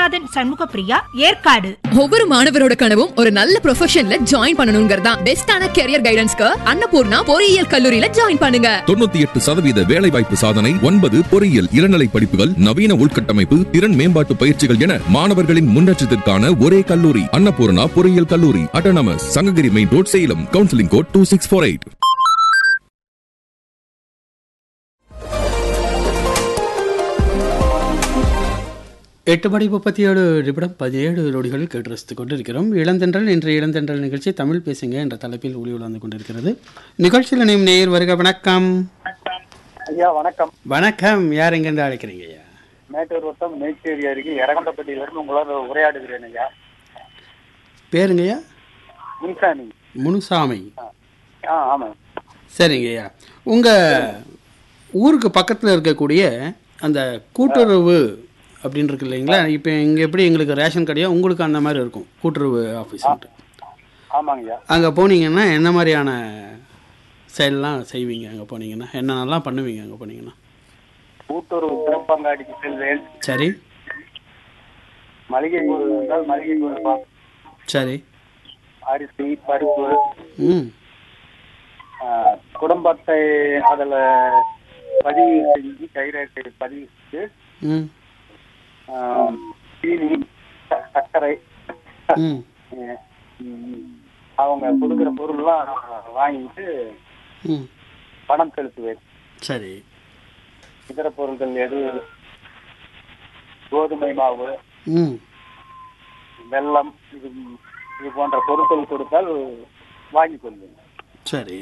சுவாமிநாதன் சண்முகப்பிரியா ஏற்காடு ஒவ்வொரு மாணவரோட கனவும் ஒரு நல்ல ப்ரொஃபஷன்ல ஜாயின் பண்ணணுங்கிறது தான் பெஸ்டான கெரியர் கைடன்ஸ்க்கு அன்னபூர்ணா பொறியியல் கல்லூரியில ஜாயின் பண்ணுங்க தொண்ணூத்தி எட்டு சதவீத வேலைவாய்ப்பு சாதனை ஒன்பது பொறியியல் இளநிலை படிப்புகள் நவீன உள்கட்டமைப்பு திறன் மேம்பாட்டு பயிற்சிகள் என மாணவர்களின் முன்னேற்றத்திற்கான ஒரே கல்லூரி அன்னபூர்ணா பொறியியல் கல்லூரி autonomous Sankagiri main road Salem counselling code two six four eight எட்டு மணி முப்பத்தி ஏழு நிமிடம் பதினேழு நொடிகள் கேட்டு ரசித்துக் கொண்டிருக்கிறோம் இளந்தென்றல் இன்றைய இளந்தென்றல் நிகழ்ச்சி தமிழ் பேசுங்க என்ற தலைப்பில் ஒளி உலாந்து கொண்டிருக்கிறது நிகழ்ச்சியில் இணையும் நேயர் வருக வணக்கம் ஐயா வணக்கம் வணக்கம் யார் எங்கேருந்து அழைக்கிறீங்க ஐயா மேட்டூர் வட்டம் மேச்சேரி அருகே எரகண்டப்பட்டியிலிருந்து உங்களோட உரையாடுகிறேன் ஐயா பேருங்க ஐயா முன்சாமி முனுசாமி ஆ ஆமாம் சரிங்க ஐயா உங்கள் ஊருக்கு பக்கத்தில் இருக்கக்கூடிய அந்த கூட்டுறவு அப்படின்னு இருக்கு இல்லைங்களா இப்போ இங்கே எப்படி எங்களுக்கு ரேஷன் கடையோ உங்களுக்கு அந்த மாதிரி இருக்கும் கூட்டுறவு ஆஃபீஸ்ன்ட்டு ஆமாங்க ஐயா அங்கே போனீங்கன்னா என்ன மாதிரியான செயல்லாம் செய்வீங்க அங்கே போனீங்கன்னா என்னென்னலாம் பண்ணுவீங்க அங்கே போனீங்கன்னா கூட்டுறவு சிறப்பங்காடிக்கு செல்வேன் சரி மளிகை பொருள் இருந்தால் மளிகை பொருள் வா- சரி அரிசி பருப்பு ம் ஆ, குடும்ப அட்டை அதில் பதிவு செஞ்சு கைரேட்டை பதிவு செஞ்சு ம் ஆ, சீனி ச- சர்க்கரை ம் ம், அவங்க கொடுக்குற பொருள்லாம் வாங்கிட்டு ம் பணம் செலுத்துவேன் சரி இதர பொருட்கள் எது கோதுமை மாவு ம் வெல்லம் இது இது போன்ற பொருட்கள் கொடுத்தால் வாங்கி கொள்வேன் சரி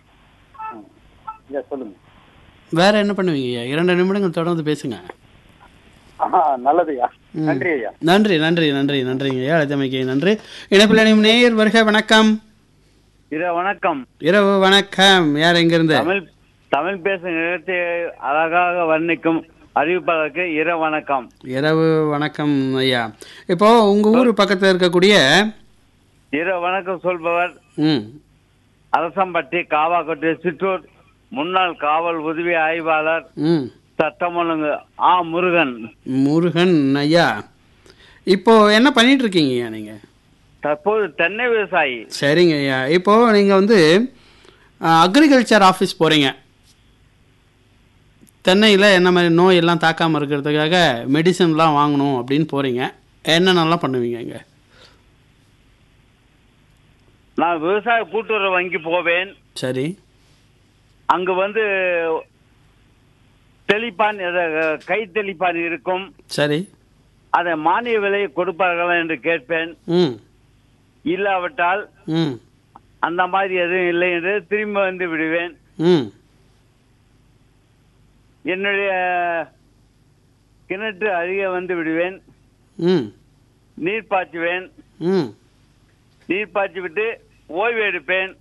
இதை சொல்லுங்க வேற என்ன பண்ணுவீங்க ஐயா இரண்டு நிமிடங்கள் தொடர்ந்து பேசுங்க ஆஹா நல்லதுயா ம். நன்றி ஐயா நன்றி நன்றி நன்றி நன்றிங்க ஐயா அழைத்தமைக்கு நன்றி இணைப்பில் இணையும் நேயர் வருக வணக்கம் இத வணக்கம் இரவு வணக்கம் யார் எங்கிருந்து தமிழ் தமிழ் பேசும் நிகழ்ச்சியை அழகாக வர்ணிக்கும் அறிவிப்பாளருக்கு இர வணக்கம் இரவு வணக்கம் ஐயா இப்போ உங்க ஊர் பக்கத்துல இருக்கக்கூடிய இர வணக்கம் சொல்பவர் ம் அரசம்பட்டி காவாக்கோட்டை சிற்றூர் முன்னாள் காவல் உதவி ஆய்வாளர் ம் சட்டம் ஒழுங்கு ஆ முருகன் முருகன் ஐயா இப்போ என்ன பண்ணிட்டு இருக்கீங்க ஐயா நீங்க தற்போது தென்னை விவசாயி சரிங்க ஐயா இப்போ நீங்க வந்து அக்ரிகல்ச்சர் ஆஃபீஸ் போறீங்க தென்னையில் என்ன மாதிரி நோய் எல்லாம் தாக்காமல் இருக்கிறதுக்காக மெடிசன்லாம் வாங்கணும் அப்படின்னு போறீங்க என்னென்னலாம் பண்ணுவீங்க இங்க நான் விவசாய கூட்டுறவு வங்கி போவேன் சரி அங்கு வந்து தெளிப்பான் எத- கை தெளிப்பான் இருக்கும் சரி அதை மானிய விலை கொடுப்பார்களா என்று கேட்பேன் ம் இல்லாவிட்டால் ம் அந்த மாதிரி எதுவும் இல்லை என்று திரும்ப வந்து விடுவேன் ம் என்னுடைய கிணற்று அருகே வந்து விடுவேன் ம் நீர் பாய்ச்சுவேன் ம் நீர் பாய்ச்சி விட்டு ஓய்வு எடுப்பேன்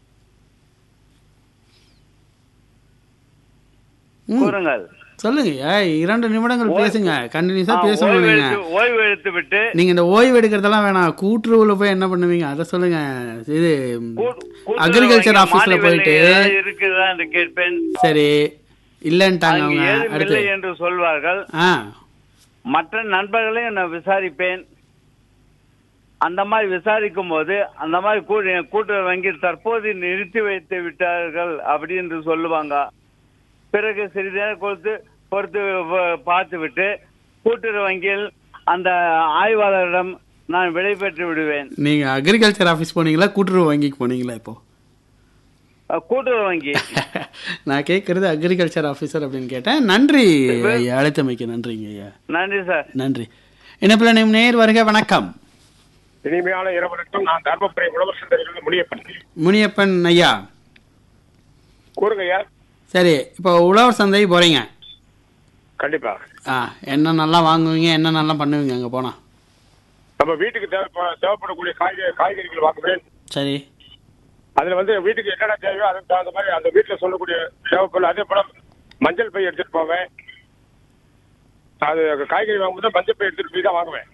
ம். கூறுங்கள் சொல்லுங்க ஐயா இரண்டு நிமிடங்கள் ஓய்- பேசுங்க கண்டினியூஸா ஆ, பேசணும் ஓய்வு நீங்க எடுத்து ஓய்வு எடுத்து விட்டு நீங்க இந்த ஓய்வு எடுக்கிறதெல்லாம் வேணாம் கூட்டுறவுல போய் என்ன பண்ணுவீங்க அதை சொல்லுங்க இது கூ- கூட்டுறவு அக்ரிகல்ச்சர் வங்கி ஆபீஸ்ல மானிய போயிட்டு விலை ஏதாவது இருக்குதா என்று கேட்பேன் சரி இல்லன்ட்டாங்க அங்கு அவங்க ஏதும் அடுத்து இல்லை என்று சொல்வார்கள் ஆ மற்ற நண்பர்களையும் நான் விசாரிப்பேன் அந்த மாதிரி விசாரிக்கும் போது அந்த மாதிரி கூ- கூட்டுறவு வங்கி தற்போது நிறுத்தி வைத்து விட்டார்கள் அப்படி என்று சொல்லுவாங்க பிறகு சிறிது நேரம் கொடுத்து பொறுத்து வ- பார்த்து விட்டு கூட்டுறவு வங்கியில் அந்த ஆய்வாளரிடம் நான் விடை பெற்று விடுவேன் நீங்க அக்ரிகல்ச்சர் ஆபீஸ் போனீங்களா கூட்டுறவு வங்கிக்கு போனீங்களா இப்போ அஹ் கூட்டுறவு வங்கி நான் கேட்கறது அக்ரிகல்ச்சர் ஆபீசர் அப்படின்னு கேட்டேன் நன்றி ஐயா அழைத்தமைக்கு நன்றிங்க ஐயா நன்றி சார் நன்றி இணைப்பில் நேம் நேர் வருக வணக்கம் இனிமையான இரவனுக்கும் நான் தர்மபுரி உழவர் சந்தையிலிருந்து முனியப்பன் முனியப்பன் ஐயா கூறுங்க ஐயா சரி இப்போ உழவர் சந்தை போறீங்க கண்டிப்பா ஆ என்னென்னலாம் வாங்குவீங்க என்னென்னலாம் பண்ணுவீங்க அங்கே போனால் நம்ம வீட்டுக்கு தேவை தேவைப்படக்கூடிய காய்கறி காய்கறிகள் வாங்குவேன் சரி அதுல வந்து வீட்டுக்கு என்னென்ன தேவையோ அதுக்கு தகுந்த மாதிரி அந்த வீட்டுல சொல்லக்கூடிய தேவைப்பொருள் அதே போல மஞ்சள் பை எடுத்துட்டு போவேன் அது காய்கறி வாங்கும்போது மஞ்சள் பை எடுத்துட்டு போய் தான் வாங்குவேன்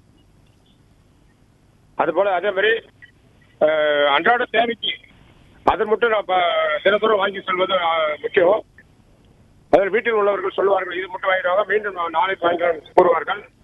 அது போல அதே மாதிரி அஹ், அன்றாட தேவைக்கு அதை மட்டும் நான் ப- தினத்தோறும் வாங்கி செல்வது அஹ், முக்கியம் அதில் வீட்டில் உள்ளவர்கள் சொல்லுவார்கள் இது மட்டும் வாங்கிடுவாங்க மீண்டும் நாளைக்கு வாங்கி கூறுவார்கள்